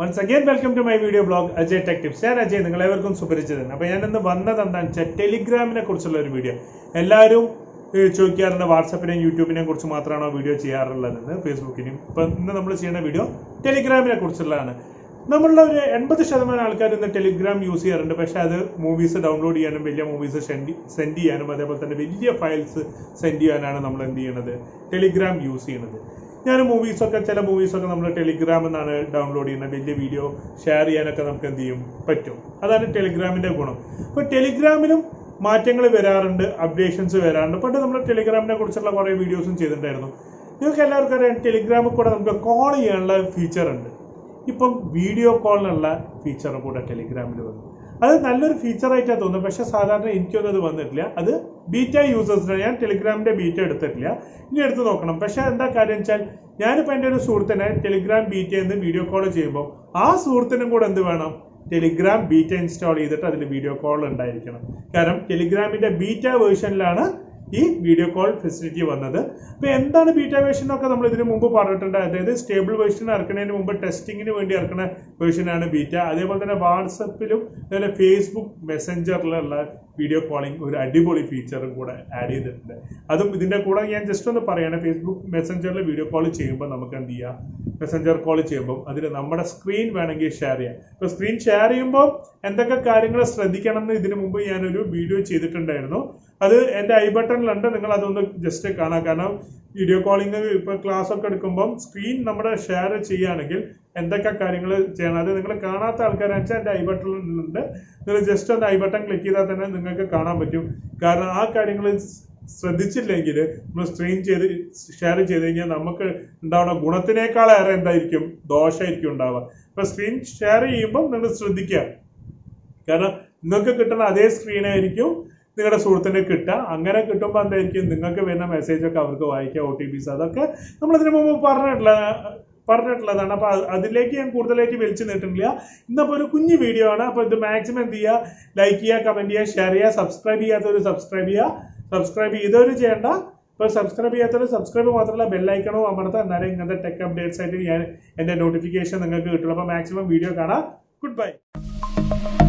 once again welcome to my video blog Ajay tech tips ഞാൻ അജയ് നിങ്ങളേവർക്കും സുപരിചിതൻ അപ്പോൾ ഞാൻ ഇന്ന് വന്നത് എന്താണെന്ന് വെച്ചാൽ ടെലിഗ്രാമിനെ കുറിച്ചുള്ള ഒരു വീഡിയോ എല്ലാവരും ഏഹ്, ചോദിക്കാറുണ്ട് വാട്സപ്പിനെയും യൂട്യൂബിനെയും കുറിച്ച് മാത്രമാണോ വീഡിയോ ചെയ്യാറുള്ളതെന്ന് ഫേസ്ബുക്കിനെയും ഇപ്പം ഇന്ന് നമ്മൾ ചെയ്യുന്ന വീഡിയോ ടെലിഗ്രാമിനെ കുറിച്ചുള്ളതാണ് നമ്മളുടെ ഒരു എൺപത് ശതമാനം ആൾക്കാർ ഇന്ന് ടെലിഗ്രാം യൂസ് ചെയ്യാറുണ്ട് പക്ഷെ അത് മൂവീസ് ഡൗൺലോഡ് ചെയ്യാനും വലിയ മൂവീസ് സെൻഡ് സെൻഡ് ചെയ്യാനും അതേപോലെ തന്നെ വലിയ ഫയൽസ് സെൻഡ് ചെയ്യാനാണ് നമ്മൾ എന്ത് ചെയ്യണത് ടെലിഗ്രാം യൂസ് ചെയ്യണത് ഞാൻ മൂവീസൊക്കെ ചില മൂവീസൊക്കെ നമ്മൾ ടെലിഗ്രാം എന്നാണ് ഡൗൺലോഡ് ചെയ്യുന്നത് വലിയ വീഡിയോ ഷെയർ ചെയ്യാനൊക്കെ നമുക്ക് എന്ത് ചെയ്യും പറ്റും അതാണ് ടെലിഗ്രാമിന്റെ ഗുണം അപ്പോൾ ടെലിഗ്രാമിലും മാറ്റങ്ങൾ വരാറുണ്ട് അപ്ഡേഷൻസ് വരാറുണ്ട് പണ്ട് നമ്മൾ ടെലിഗ്രാമിനെ കുറിച്ചുള്ള കുറേ വീഡിയോസും ചെയ്തിട്ടുണ്ടായിരുന്നു നിങ്ങൾക്ക് എല്ലാവർക്കും അറിയാം ടെലിഗ്രാമിൽ കൂടെ നമുക്ക് കോൾ ചെയ്യാനുള്ള ഫീച്ചർ ഉണ്ട് ഇപ്പം വീഡിയോ കോളിനുള്ള ഫീച്ചർ കൂടെ ടെലിഗ്രാമിൽ വന്നു അത് നല്ലൊരു ഫീച്ചറായിട്ടാണ് തോന്നുന്നത് പക്ഷെ സാധാരണ എനിക്കൊന്നും അത് വന്നിട്ടില്ല അത് ബീറ്റ യൂസേഴ്സിനാണ് ഞാൻ ടെലിഗ്രാമിന്റെ ബീറ്റ എടുത്തിട്ടില്ല ഇനി എടുത്ത് നോക്കണം പക്ഷെ എന്താ കാര്യം വെച്ചാൽ ഞാനിപ്പോൾ എൻ്റെ ഒരു സുഹൃത്തിനെ ടെലിഗ്രാം ബീറ്റ എന്ന് വീഡിയോ കോൾ ചെയ്യുമ്പോൾ ആ സുഹൃത്തിനും കൂടെ എന്ത് വേണം ടെലിഗ്രാം ബീറ്റ ഇൻസ്റ്റാൾ ചെയ്തിട്ട് അതിൽ വീഡിയോ കോൾ ഉണ്ടായിരിക്കണം കാരണം ടെലിഗ്രാമിന്റെ ബീറ്റ വേർഷനിലാണ് ഈ വീഡിയോ കോൾ ഫെസിലിറ്റി വന്നത് അപ്പൊ എന്താണ് ബീറ്റ വേർഷൻ എന്നൊക്കെ നമ്മൾ ഇതിനു മുമ്പ് പറഞ്ഞിട്ടുണ്ട് അതായത് സ്റ്റേബിൾ വേർഷൻ ഇറക്കുന്നതിന് മുമ്പ് ടെസ്റ്റിങ്ങിന് വേണ്ടി ഇറക്കുന്ന വേർഷനാണ് ബീറ്റ അതേപോലെ തന്നെ വാട്സപ്പിലും അതുപോലെ ഫേസ്ബുക്ക് മെസ്സഞ്ചറിലുള്ള വീഡിയോ കോളിംഗ് ഒരു അടിപൊളി ഫീച്ചറും കൂടെ ആഡ് ചെയ്തിട്ടുണ്ട് അതും ഇതിന്റെ കൂടെ ഞാൻ ജസ്റ്റ് ഒന്ന് പറയാണ് ഫേസ്ബുക്ക് മെസ്സഞ്ചറിൽ വീഡിയോ കോൾ ചെയ്യുമ്പോൾ നമുക്ക് എന്ത് ചെയ്യാം മെസ്സഞ്ചർ കോൾ ചെയ്യുമ്പോൾ അതിൽ നമ്മുടെ സ്ക്രീൻ വേണമെങ്കിൽ ഷെയർ ചെയ്യാം ഇപ്പൊ സ്ക്രീൻ ഷെയർ ചെയ്യുമ്പോൾ എന്തൊക്കെ കാര്യങ്ങൾ ശ്രദ്ധിക്കണം എന്ന് ഇതിനു മുമ്പ് ഞാനൊരു വീഡിയോ ചെയ്തിട്ടുണ്ടായിരുന്നു അത് എൻ്റെ ഐ ബട്ടണിലുണ്ട് നിങ്ങൾ അതൊന്ന് ജസ്റ്റ് കാണാം കാരണം വീഡിയോ കോളിംഗ് ഇപ്പൊ ക്ലാസ് ഒക്കെ എടുക്കുമ്പോൾ സ്ക്രീൻ നമ്മുടെ ഷെയർ ചെയ്യുകയാണെങ്കിൽ എന്തൊക്കെ കാര്യങ്ങൾ ചെയ്യണം അത് നിങ്ങൾ കാണാത്ത ആൾക്കാരെന്ന് വെച്ചാൽ എൻ്റെ ഐ ബട്ടണിലുണ്ട് നിങ്ങൾ ജസ്റ്റ് ഒന്ന് ഐ ബട്ടൺ ക്ലിക്ക് ചെയ്താൽ തന്നെ നിങ്ങൾക്ക് കാണാൻ പറ്റും കാരണം ആ കാര്യങ്ങൾ ശ്രദ്ധിച്ചില്ലെങ്കിൽ നമ്മൾ സ്ക്രീൻ ചെയ്ത് ഷെയർ ചെയ്ത് കഴിഞ്ഞാൽ നമുക്ക് ഉണ്ടാവുന്ന ഗുണത്തിനേക്കാളേറെ എന്തായിരിക്കും ദോഷമായിരിക്കും ഉണ്ടാവുക ഇപ്പൊ സ്ക്രീൻ ഷെയർ ചെയ്യുമ്പോൾ നിങ്ങൾ ശ്രദ്ധിക്കുക കാരണം നിങ്ങൾക്ക് കിട്ടുന്ന അതേ സ്ക്രീൻ ആയിരിക്കും നിങ്ങളുടെ സുഹൃത്തിന് കിട്ടുക അങ്ങനെ കിട്ടുമ്പോൾ എന്തായിരിക്കും നിങ്ങൾക്ക് വരുന്ന മെസ്സേജ് ഒക്കെ അവർക്ക് വായിക്കുക ഒ ടി പിസ് അതൊക്കെ നമ്മൾ ഇതിനു മുമ്പ് പറഞ്ഞിട്ടുള്ള പറഞ്ഞിട്ടുള്ളതാണ് അപ്പൊ അത് അതിലേക്ക് ഞാൻ കൂടുതലായിട്ട് വലിച്ചു നീട്ടുന്നില്ല ഇന്നപ്പോൾ ഒരു കുഞ്ഞു വീഡിയോ ആണ് അപ്പൊ ഇത് മാക്സിമം എന്ത് ചെയ്യുക ലൈക്ക് ചെയ്യുക കമന്റ് ചെയ്യുക ഷെയർ ചെയ്യുക സബ്സ്ക്രൈബ് ചെയ്യാത്തവർ സബ്സ്ക്രൈബ് ചെയ്യുക സബ്സ്ക്രൈബ് ചെയ്തവർ ചെയ്യേണ്ട ഇപ്പൊ സബ്സ്ക്രൈബ് ചെയ്യാത്തവർ സബ്സ്ക്രൈബ് മാത്രമല്ല ബെല്ലൈക്കണോ അമർത്താം എന്നാലേ ഇങ്ങനത്തെ ടെക് അപ്ഡേറ്റ്സ് ആയിട്ട് ഞാൻ എന്റെ നോട്ടിഫിക്കേഷൻ നിങ്ങൾക്ക് കിട്ടുള്ളൂ അപ്പൊ മാക്സിമം വീഡിയോ കാണാം ഗുഡ് ബൈ